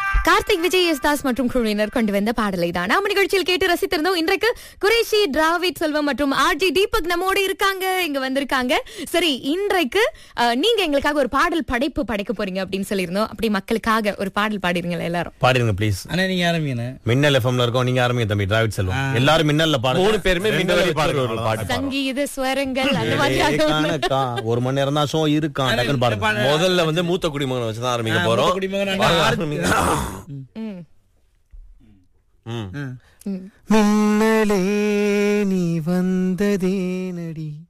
கார்த்திக் விஜய் யஸ்தாஸ் மற்றும் குழுவினர் கொண்டு வந்த பாடலை தான் நாம நிகழ்ச்சியில் கேட்டு ரசித்திருந்தோம் இன்றைக்கு குரேஷி டிராவிட் செல்வம் மற்றும் ஆர்ஜி தீபக் நம்மோடு இருக்காங்க இங்க வந்திருக்காங்க சரி இன்றைக்கு அஹ், நீங்க எங்களுக்காக ஒரு பாடல் படைப்பு படைக்க போறீங்க அப்படின்னு சொல்லியிருந்தோம் அப்படி மக்களுக்காக ஒரு பாடல் பாடிருங்களா எல்லாரும் பாடிருங்க ப்ளீஸ் அண்ணா நீங்க ஆரம்பிங்கண்ணே மின்னல் எஃப்எம்ல இருக்கோம் நீங்க ஆரம்பிங்க தம்பி டிராவிட் செல்வம் எல்லாரும் மின்னல்ல பாடுங்க மூணு பேருமே ரெண்டு மின்னல்ல வரி பாடுங்க, ஒரு அவ்வளவுதான். பாட்டு பாடுறோம். சங்கீத ஸ்வரங்கள் அந்த ஏய், மாதிரியாக ஒண்ணு. கணக்கா. ஒரு மணி நேரம் தான் ஷோ இருக்கான் டக்குன்னு பாடுங்க முதல்ல வந்து மூத்த குடிமகனை வச்சுதான் ஆரம்பிக்க ஆ, போறோம் மூத்த குடிமகன் அண்ணா. ஆரம்பிங்க. ம். ம். மின்னலே நீ வந்ததே நடி